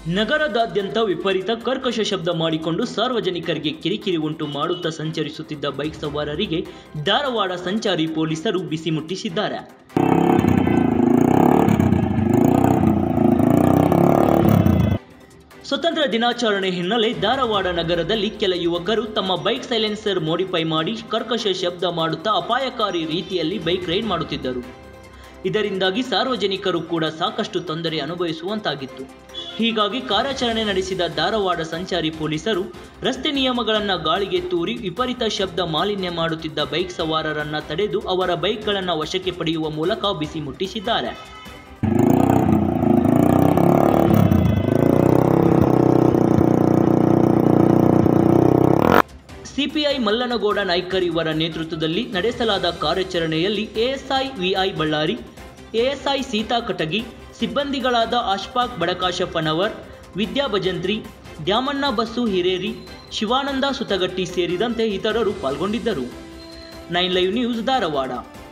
ನಗರದಾದ್ಯಂತ ವಿಪರೀತ ಕರ್ಕಶ ಶಬ್ದ ಮಾಡಿಕೊಂಡು ಸಾರ್ವಜನಿಕರಿಗೆ ಕಿರಿಕಿರಿ ಉಂಟು ಮಾಡುತ್ತಾ ಸಂಚರಿಸುತ್ತಿದ್ದ ಬೈಕ್ ಸವಾರರಿಗೆ ಧಾರವಾಡ ಸಂಚಾರಿ ಪೊಲೀಸರು ಬಿಸಿ ಮುಟ್ಟಿಸಿದ್ದಾರೆ ಸ್ವತಂತ್ರ ದಿನಾಚರಣೆ ಹಿನ್ನೆಲೆ ಧಾರವಾಡ ನಗರದಲ್ಲಿ ಕೆಲ ಯುವಕರು ತಮ್ಮ ಬೈಕ್ ಸೈಲೆನ್ಸರ್ ಮೋಡಿಫೈ ಮಾಡಿ ಕರ್ಕಶ ಶಬ್ದ ಮಾಡುತ್ತಾ ಅಪಾಯಕಾರಿ ರೀತಿಯಲ್ಲಿ ಬೈಕ್ ರೈಡ್ ಮಾಡುತ್ತಿದ್ದರು ಇದರಿಂದಾಗಿ ಸಾರ್ವಜನಿಕರು ಕೂಡ ಸಾಕಷ್ಟು ತೊಂದರೆ ಅನುಭವಿಸುವಂತಾಗಿತ್ತು ಹೀಗಾಗಿ ಕಾರ್ಯಾಚರಣೆ ನಡೆಸಿದ ಧಾರವಾಡ ಸಂಚಾರಿ ಪೊಲೀಸರು ರಸ್ತೆ ನಿಯಮಗಳನ್ನು ಗಾಳಿಗೆ ತೂರಿ ವಿಪರೀತ ಶಬ್ದ ಮಾಲಿನ್ಯ ಮಾಡುತ್ತಿದ್ದ ಬೈಕ್ ಸವಾರರನ್ನ ತಡೆದು ಅವರ ಬೈಕ್ಗಳನ್ನು ವಶಕ್ಕೆ ಪಡೆಯುವ ಮೂಲಕ ಬಿಸಿ ಮುಟ್ಟಿಸಿದ್ದಾರೆ ಸಿಪಿಐ ಮಲ್ಲನಗೌಡ ನಾಯ್ಕರ್ ಇವರ ನೇತೃತ್ವದಲ್ಲಿ ನಡೆಸಲಾದ ಕಾರ್ಯಾಚರಣೆಯಲ್ಲಿ ASI VI Ballari ASI Seeta Katagi ಸಿಬ್ಬಂದಿಗಳಾದ ಅಶ್ಫಾಕ್ ಬಡಕಾಶಪ್ಪನವರ್ ವಿದ್ಯಾ ಭಜಂತ್ರಿ ದ್ಯಾಮಣ್ಣ ಬಸ್ಸು ಹಿರೇರಿ ಶಿವಾನಂದ ಸುತಗಟ್ಟಿ ಸೇರಿದಂತೆ ಇತರರು ಪಾಲ್ಗೊಂಡಿದ್ದರು ನೈನ್ ಲೈವ್ ನ್ಯೂಸ್ ಧಾರವಾಡ